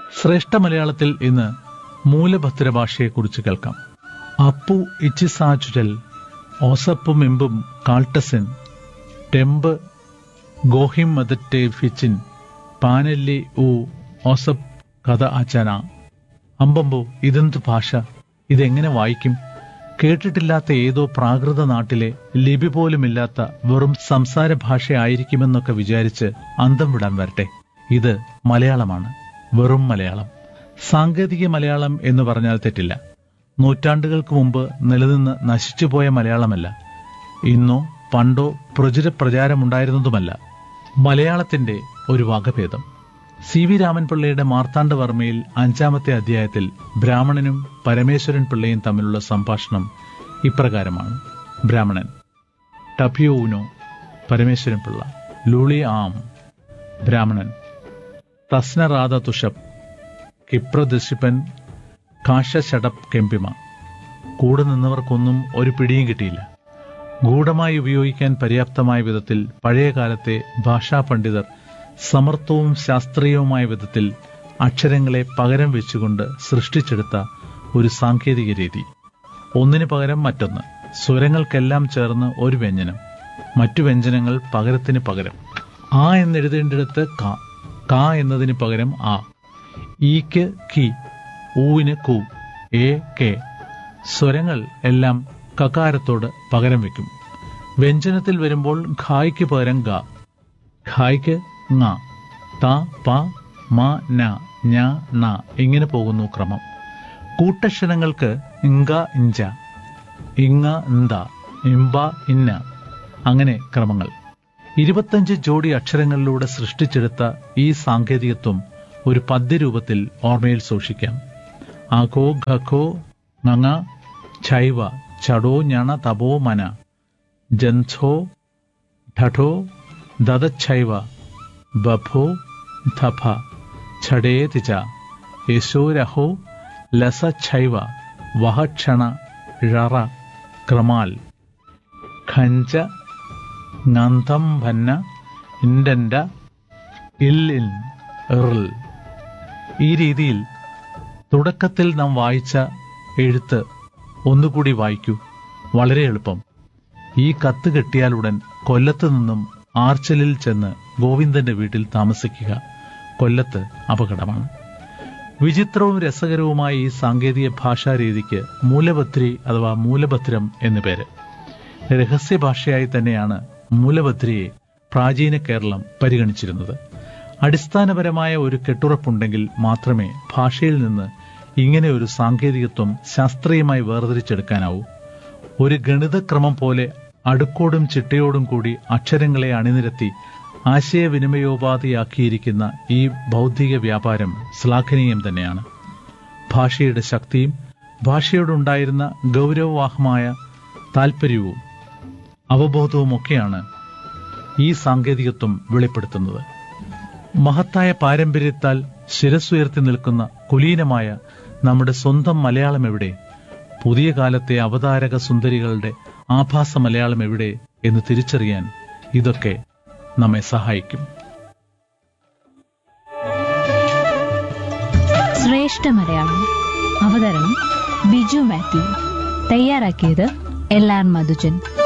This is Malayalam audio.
ശ്രേഷ്ഠ മലയാളത്തിൽ ഇന്ന് മൂലഭദ്ര ഭാഷയെക്കുറിച്ച് കേൾക്കാം അപ്പു ഇച്ചിസാചുരൽ ഓസപ്പും എമ്പും കാൾട്ടസൻ ടെമ്പ് ഗോഹിം മദറ്റെ ഫിച്ചിൻ പാനല്ലി ഊ ഓസപ്പ് കഥ ആചാന അമ്പമ്പോ ഇതെന്ത് ഭാഷ ഇതെങ്ങനെ വായിക്കും കേട്ടിട്ടില്ലാത്ത ഏതോ പ്രാകൃത നാട്ടിലെ ലിപി പോലുമില്ലാത്ത വെറും സംസാര ഭാഷയായിരിക്കുമെന്നൊക്കെ വിചാരിച്ച് അന്തം വിടാൻ വരട്ടെ ഇത് മലയാളമാണ് വെറും മലയാളം സാങ്കേതിക മലയാളം എന്ന് പറഞ്ഞാൽ തെറ്റില്ല നൂറ്റാണ്ടുകൾക്ക് മുമ്പ് നിലനിന്ന് നശിച്ചുപോയ മലയാളമല്ല ഇന്നോ പണ്ടോ പ്രചുര പ്രചാരമുണ്ടായിരുന്നതുമല്ല മലയാളത്തിന്റെ ഒരു വകഭേദം സി വി രാമൻപിള്ളയുടെ മാർത്താണ്ഡവർമ്മയിൽ അഞ്ചാമത്തെ അധ്യായത്തിൽ ബ്രാഹ്മണനും പരമേശ്വരൻ പിള്ളയും തമ്മിലുള്ള സംഭാഷണം ഇപ്രകാരമാണ് ബ്രാഹ്മണൻ ടപ്യൂനോ പരമേശ്വരൻ പിള്ള ലൂളി ആം ബ്രാഹ്മണൻ തസ്നറാധ തുഷപ് കിപ്രദശിപ്പൻ കാശശടപ് കെമ്പിമ കൂടെ നിന്നവർക്കൊന്നും ഒരു പിടിയും കിട്ടിയില്ല ഗൂഢമായി ഉപയോഗിക്കാൻ പര്യാപ്തമായ വിധത്തിൽ പഴയ കാലത്തെ ഭാഷാ പണ്ഡിതർ സമർത്ഥവും ശാസ്ത്രീയവുമായ വിധത്തിൽ അക്ഷരങ്ങളെ പകരം വെച്ചുകൊണ്ട് സൃഷ്ടിച്ചെടുത്ത ഒരു സാങ്കേതിക രീതി ഒന്നിനു പകരം മറ്റൊന്ന് സ്വരങ്ങൾക്കെല്ലാം ചേർന്ന് ഒരു വ്യഞ്ജനം മറ്റു വ്യഞ്ജനങ്ങൾ പകരത്തിന് പകരം ആ എന്നെഴുതേണ്ടിടത്ത് ക കാ എന്നതിന് പകരം ആ ഈക്ക് കി ഊവിന് കു എ കെ സ്വരങ്ങൾ എല്ലാം കകാരത്തോട് പകരം വെക്കും വ്യഞ്ജനത്തിൽ വരുമ്പോൾ ഖായ്ക്ക് പകരം ഗ ഖായ്ക്ക് ങ ത പ മ ന ഞ ന ഇങ്ങനെ പോകുന്നു ക്രമം കൂട്ടക്ഷരങ്ങൾക്ക് ഇങ്ക ഇഞ്ച ഇങ്ങ ഇന്ത ഇമ്പ ഇന്ന അങ്ങനെ ക്രമങ്ങൾ ഇരുപത്തഞ്ച് ജോഡി അക്ഷരങ്ങളിലൂടെ സൃഷ്ടിച്ചെടുത്ത ഈ സാങ്കേതികത്വം ഒരു പദ്യരൂപത്തിൽ ഓർമ്മയിൽ സൂക്ഷിക്കാം അകോ ഘഖോ ngങ്ങ ഛൈവ ചടോ ഞണ തപോ മന ജൻഛോ ഠഠോ ദദച്ഛൈവ ബഭോ ധഫ ഛടേതിച യശോരഹോ ലസച്ഛൈവ വഹക്ഷണ ഴറ ക്രമാൽ ഖഞ്ച ഗന്ധം ഭന്ന ഇൻഡന്റ ഇല്ലിൻ ഇറിൽ ഈ രീതിയിൽ തുടക്കത്തിൽ നാം വായിച്ച എഴുത്ത് ഒന്നുകൂടി വായിക്കൂ വളരെ എളുപ്പം ഈ കത്ത് കിട്ടിയാലുടൻ കൊല്ലത്ത് നിന്നും ആർച്ചലിൽ ചെന്ന് ഗോവിന്ദന്റെ വീട്ടിൽ താമസിക്കുക കൊല്ലത്ത് അപകടമാണ് വിചിത്രവും രസകരവുമായ ഈ സാങ്കേതിക ഭാഷാ രീതിക്ക് മൂലഭദ്രി അഥവാ മൂലഭദ്രം എന്നു പേര് രഹസ്യ ഭാഷയായി തന്നെയാണ് മൂലഭദ്രിയെ പ്രാചീന കേരളം പരിഗണിച്ചിരുന്നത് അടിസ്ഥാനപരമായ ഒരു കെട്ടുറപ്പുണ്ടെങ്കിൽ മാത്രമേ ഭാഷയിൽ നിന്ന് ഇങ്ങനെ ഒരു സാങ്കേതികത്വം ശാസ്ത്രീയമായി വേർതിരിച്ചെടുക്കാനാവൂ ഒരു ഗണിതക്രമം പോലെ അടുക്കോടും ചിട്ടയോടും കൂടി അക്ഷരങ്ങളെ അണിനിരത്തി ആശയവിനിമയോപാധിയാക്കിയിരിക്കുന്ന ഈ ബൗദ്ധിക വ്യാപാരം ശ്ലാഘനീയം തന്നെയാണ് ഭാഷയുടെ ശക്തിയും ഭാഷയോടുണ്ടായിരുന്ന ഗൗരവവാഹമായ താല്പര്യവും അവബോധവുമൊക്കെയാണ് ഈ സാങ്കേതികത്വം വെളിപ്പെടുത്തുന്നത് മഹത്തായ പാരമ്പര്യത്താൽ ശിരസ്സുയർത്തി നിൽക്കുന്ന കുലീനമായ നമ്മുടെ സ്വന്തം മലയാളം എവിടെ പുതിയ കാലത്തെ അവതാരക സുന്ദരികളുടെ ആഭാസ മലയാളം എവിടെ എന്ന് തിരിച്ചറിയാൻ ഇതൊക്കെ നമ്മെ സഹായിക്കും ശ്രേഷ്ഠ മലയാളം അവതരണം ബിജു മാത്യു തയ്യാറാക്കിയത് എൽ ആർ മധുജൻ